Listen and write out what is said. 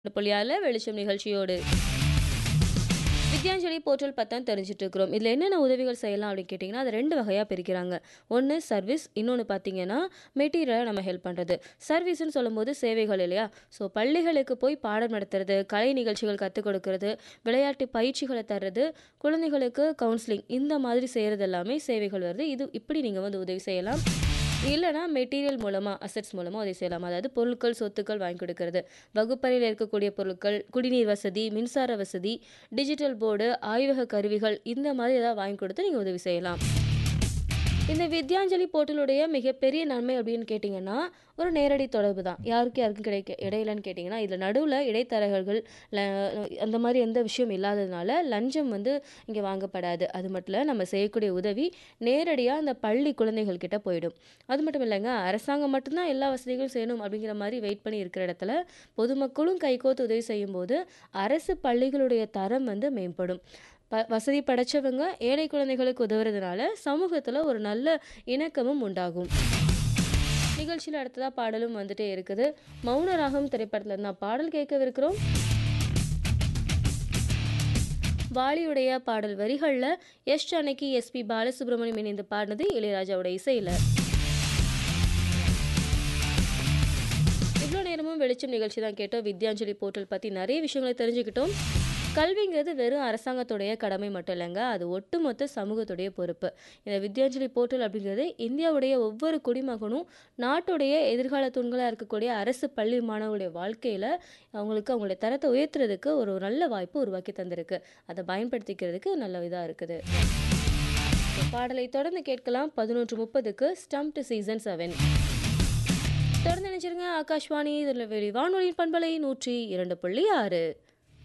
புள்ளியால வெளிச்சம் நிகழ்ச்சியோடு வித்யாஞ்சலி போர்ட்டல் பத்தான் தெரிஞ்சுட்டு இருக்கிறோம் இதில் என்னென்ன உதவிகள் செய்யலாம் அப்படின்னு கேட்டிங்கன்னா அது ரெண்டு வகையாக பிரிக்கிறாங்க ஒன்று சர்வீஸ் இன்னொன்று பார்த்தீங்கன்னா மெட்டீரியலை நம்ம ஹெல்ப் பண்ணுறது சர்வீஸ்னு சொல்லும்போது சேவைகள் இல்லையா ஸோ பள்ளிகளுக்கு போய் பாடம் நடத்துறது கலை நிகழ்ச்சிகள் கற்றுக் கொடுக்கறது விளையாட்டு பயிற்சிகளை தர்றது குழந்தைகளுக்கு கவுன்சிலிங் இந்த மாதிரி செய்கிறது எல்லாமே சேவைகள் வருது இது இப்படி நீங்கள் வந்து உதவி செய்யலாம் இல்லைனா மெட்டீரியல் மூலமாக அசெட்ஸ் மூலமாக உதவி செய்யலாம் அதாவது பொருட்கள் சொத்துக்கள் வாங்கி கொடுக்கறது வகுப்பறையில் இருக்கக்கூடிய பொருட்கள் குடிநீர் வசதி மின்சார வசதி டிஜிட்டல் போர்டு ஆய்வக கருவிகள் இந்த மாதிரி ஏதாவது வாங்கி கொடுத்து நீங்கள் உதவி செய்யலாம் இந்த வித்யாஞ்சலி போர்ட்டலுடைய மிகப்பெரிய நன்மை அப்படின்னு கேட்டிங்கன்னா ஒரு நேரடி தொடர்பு தான் யாருக்கு யாருக்கும் கிடைக்க இடையிலன்னு கேட்டிங்கன்னா இதில் நடுவில் இடைத்தரகர்கள் ல- அந்த மாதிரி எந்த விஷயம் இல்லாததுனால லஞ்சம் வந்து இங்கே வாங்கப்படாது அது மட்டும் இல்லை நம்ம செய்யக்கூடிய உதவி நேரடியாக அந்த பள்ளி குழந்தைகள் கிட்ட போயிடும் அது மட்டும் இல்லைங்க அரசாங்கம் மட்டும்தான் எல்லா வசதிகளும் செய்யணும் அப்படிங்கிற மாதிரி வெயிட் பண்ணி இருக்கிற இடத்துல பொதுமக்களும் கைகோத்து உதவி செய்யும்போது அரசு பள்ளிகளுடைய தரம் வந்து மேம்படும் ப வசதி படைச்சவங்க ஏழை குழந்தைகளுக்கு உதவுறதுனால சமூகத்தில் ஒரு நல்ல இணக்கமும் உண்டாகும் நிகழ்ச்சியில் அடுத்ததாக பாடலும் வந்துட்டே இருக்குது மௌன ராகம் திரைப்படத்தில் இருந்தால் பாடல் கேட்கவிருக்கிறோம் வாலியுடைய பாடல் வரிகளில் எஸ் ஜானகி எஸ்பி பாலசுப்ரமணியம் இணைந்து பாடினது இளையராஜாவோட இசையில் இவ்வளோ நேரமும் வெளிச்சம் நிகழ்ச்சி தான் கேட்டோம் வித்யாஞ்சலி போர்ட்டல் பற்றி நிறைய விஷயங்களை தெரிஞ்சுக்கிட்டோம் கல்விங்கிறது வெறும் அரசாங்கத்துடைய கடமை மட்டும் இல்லைங்க அது ஒட்டுமொத்த சமூகத்துடைய பொறுப்பு இந்த வித்யாஞ்சலி போர்ட்டல் அப்படிங்கிறது இந்தியாவுடைய ஒவ்வொரு குடிமகனும் நாட்டுடைய எதிர்கால தூண்களாக இருக்கக்கூடிய அரசு பள்ளி மாணவர்களுடைய வாழ்க்கையில் அவங்களுக்கு அவங்களுடைய தரத்தை உயர்த்துறதுக்கு ஒரு நல்ல வாய்ப்பு உருவாக்கி தந்திருக்கு அதை பயன்படுத்திக்கிறதுக்கு நல்ல இதாக இருக்குது இந்த பாடலை தொடர்ந்து கேட்கலாம் பதினொன்று முப்பதுக்கு ஸ்டம்ப்டு சீசன் செவன் தொடர்ந்து நினைச்சிருங்க ஆகாஷ்வாணி இதில் வெளி வானொலியின் பண்பலை நூற்றி இரண்டு புள்ளி ஆறு